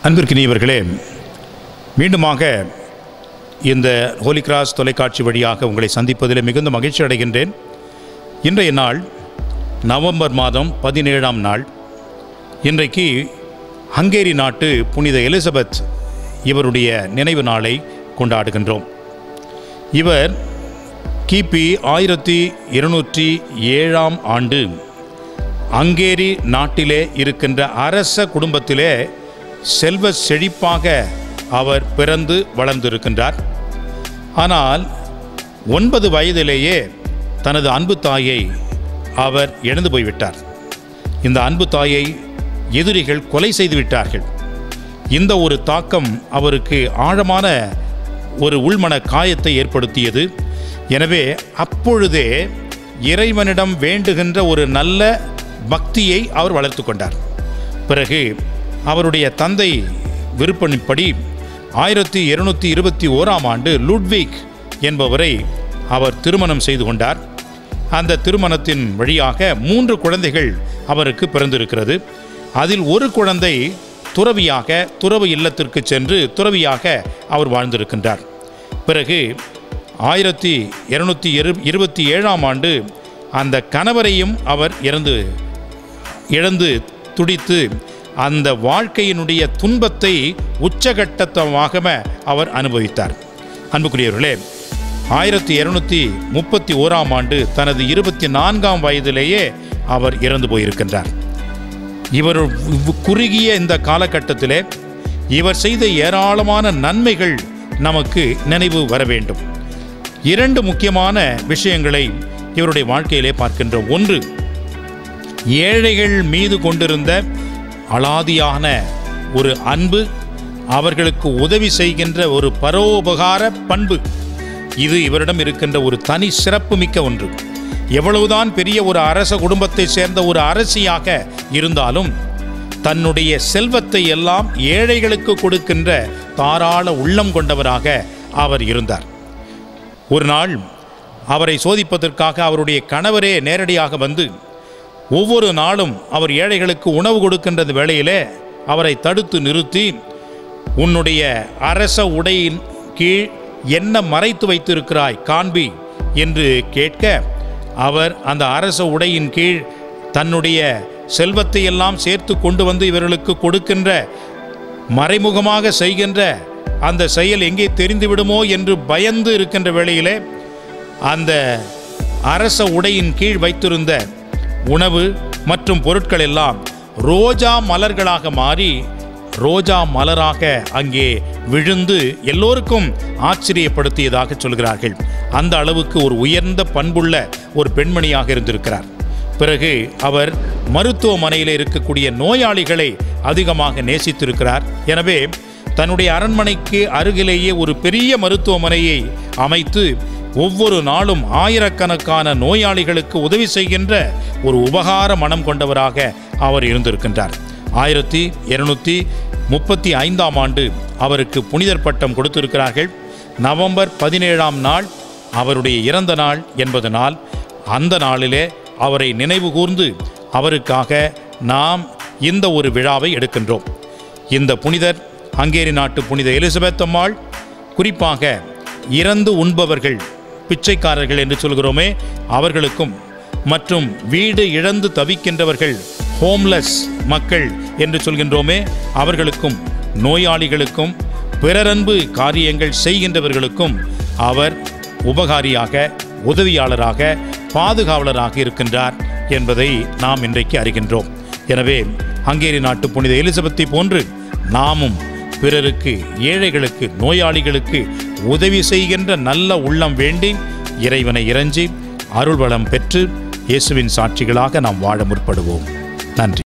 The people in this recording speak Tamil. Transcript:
அன்பிற்கினியவர்களே மீண்டுமாக இந்த ஹோலி கிராஸ் தொலைக்காட்சி வழியாக உங்களை சந்திப்பதில் மிகுந்த மகிழ்ச்சி அடைகின்றேன் இன்றைய நாள் நவம்பர் மாதம் பதினேழாம் நாள் இன்றைக்கு ஹங்கேரி நாட்டு புனித எலிசபெத் இவருடைய நினைவு நாளை கொண்டாடுகின்றோம் இவர் கிபி ஆயிரத்தி இருநூற்றி ஏழாம் ஆண்டு ஹங்கேரி நாட்டிலே இருக்கின்ற அரச குடும்பத்திலே செல்வ செழிப்பாக அவர் பிறந்து வளர்ந்திருக்கின்றார் ஆனால் ஒன்பது வயதிலேயே தனது அன்பு தாயை அவர் இழந்து போய்விட்டார் இந்த அன்பு தாயை எதிரிகள் கொலை செய்து விட்டார்கள் இந்த ஒரு தாக்கம் அவருக்கு ஆழமான ஒரு உள்மன காயத்தை ஏற்படுத்தியது எனவே அப்பொழுதே இறைவனிடம் வேண்டுகின்ற ஒரு நல்ல பக்தியை அவர் வளர்த்து கொண்டார் பிறகு அவருடைய தந்தை விருப்பப்படி ஆயிரத்தி இருநூற்றி இருபத்தி ஓராம் ஆண்டு லுட்விக் என்பவரை அவர் திருமணம் செய்து கொண்டார் அந்த திருமணத்தின் வழியாக மூன்று குழந்தைகள் அவருக்கு பிறந்திருக்கிறது அதில் ஒரு குழந்தை துறவியாக துறவு இல்லத்திற்கு சென்று துறவியாக அவர் வாழ்ந்திருக்கின்றார் பிறகு ஆயிரத்தி இருநூற்றி இரு இருபத்தி ஏழாம் ஆண்டு அந்த கணவரையும் அவர் இறந்து இழந்து துடித்து அந்த வாழ்க்கையினுடைய துன்பத்தை உச்சகட்டத்தமாக அவர் அனுபவித்தார் அன்புக்குரியவர்களே ஆயிரத்தி இருநூற்றி முப்பத்தி ஓராம் ஆண்டு தனது இருபத்தி நான்காம் வயதிலேயே அவர் இறந்து போயிருக்கின்றார் இவர் குறுகிய இந்த காலகட்டத்திலே இவர் செய்த ஏராளமான நன்மைகள் நமக்கு நினைவு வர வேண்டும் இரண்டு முக்கியமான விஷயங்களை இவருடைய வாழ்க்கையிலே பார்க்கின்றோம் ஒன்று ஏழைகள் மீது கொண்டிருந்த அலாதியான ஒரு அன்பு அவர்களுக்கு உதவி செய்கின்ற ஒரு பரோபகார பண்பு இது இவரிடம் இருக்கின்ற ஒரு தனி சிறப்பு மிக்க ஒன்று எவ்வளவுதான் பெரிய ஒரு அரச குடும்பத்தை சேர்ந்த ஒரு அரசியாக இருந்தாலும் தன்னுடைய செல்வத்தை எல்லாம் ஏழைகளுக்கு கொடுக்கின்ற தாராள உள்ளம் கொண்டவராக அவர் இருந்தார் ஒரு நாள் அவரை சோதிப்பதற்காக அவருடைய கணவரே நேரடியாக வந்து ஒவ்வொரு நாளும் அவர் ஏழைகளுக்கு உணவு கொடுக்கின்றது வேளையிலே அவரை தடுத்து நிறுத்தி உன்னுடைய அரச உடையின் கீழ் என்ன மறைத்து வைத்திருக்கிறாய் காண்பி என்று கேட்க அவர் அந்த அரச உடையின் கீழ் தன்னுடைய செல்வத்தை எல்லாம் சேர்த்து கொண்டு வந்து இவர்களுக்கு கொடுக்கின்ற மறைமுகமாக செய்கின்ற அந்த செயல் எங்கே தெரிந்து விடுமோ என்று பயந்து இருக்கின்ற வேளையிலே அந்த அரச உடையின் கீழ் வைத்திருந்த உணவு மற்றும் பொருட்கள் எல்லாம் ரோஜா மலர்களாக மாறி ரோஜா மலராக அங்கே விழுந்து எல்லோருக்கும் ஆச்சரியப்படுத்தியதாக சொல்கிறார்கள் அந்த அளவுக்கு ஒரு உயர்ந்த பண்புள்ள ஒரு பெண்மணியாக இருந்திருக்கிறார் பிறகு அவர் மருத்துவமனையில் இருக்கக்கூடிய நோயாளிகளை அதிகமாக நேசித்திருக்கிறார் எனவே தன்னுடைய அரண்மனைக்கு அருகிலேயே ஒரு பெரிய மருத்துவமனையை அமைத்து ஒவ்வொரு நாளும் ஆயிரக்கணக்கான நோயாளிகளுக்கு உதவி செய்கின்ற ஒரு உபகார மனம் கொண்டவராக அவர் இருந்திருக்கின்றார் ஆயிரத்தி இருநூற்றி முப்பத்தி ஐந்தாம் ஆண்டு அவருக்கு புனிதர் பட்டம் கொடுத்திருக்கிறார்கள் நவம்பர் பதினேழாம் நாள் அவருடைய இறந்த நாள் என்பதனால் அந்த நாளிலே அவரை நினைவு கூர்ந்து அவருக்காக நாம் இந்த ஒரு விழாவை எடுக்கின்றோம் இந்த புனிதர் ஹங்கேரி நாட்டு புனித எலிசபெத் அம்மாள் குறிப்பாக இறந்து உண்பவர்கள் பிச்சைக்காரர்கள் என்று சொல்கிறோமே அவர்களுக்கும் மற்றும் வீடு இழந்து தவிக்கின்றவர்கள் ஹோம்லெஸ் மக்கள் என்று சொல்கின்றோமே அவர்களுக்கும் நோயாளிகளுக்கும் பிறரன்பு காரியங்கள் செய்கின்றவர்களுக்கும் அவர் உபகாரியாக உதவியாளராக பாதுகாவலராக இருக்கின்றார் என்பதை நாம் இன்றைக்கு அறிகின்றோம் எனவே ஹங்கேரி நாட்டு புனித எலிசபெத்தை போன்று நாமும் பிறருக்கு ஏழைகளுக்கு நோயாளிகளுக்கு உதவி செய்கின்ற நல்ல உள்ளம் வேண்டி இறைவனை இறைஞ்சி அருள்வளம் பெற்று இயேசுவின் சாட்சிகளாக நாம் வாழ முற்படுவோம் நன்றி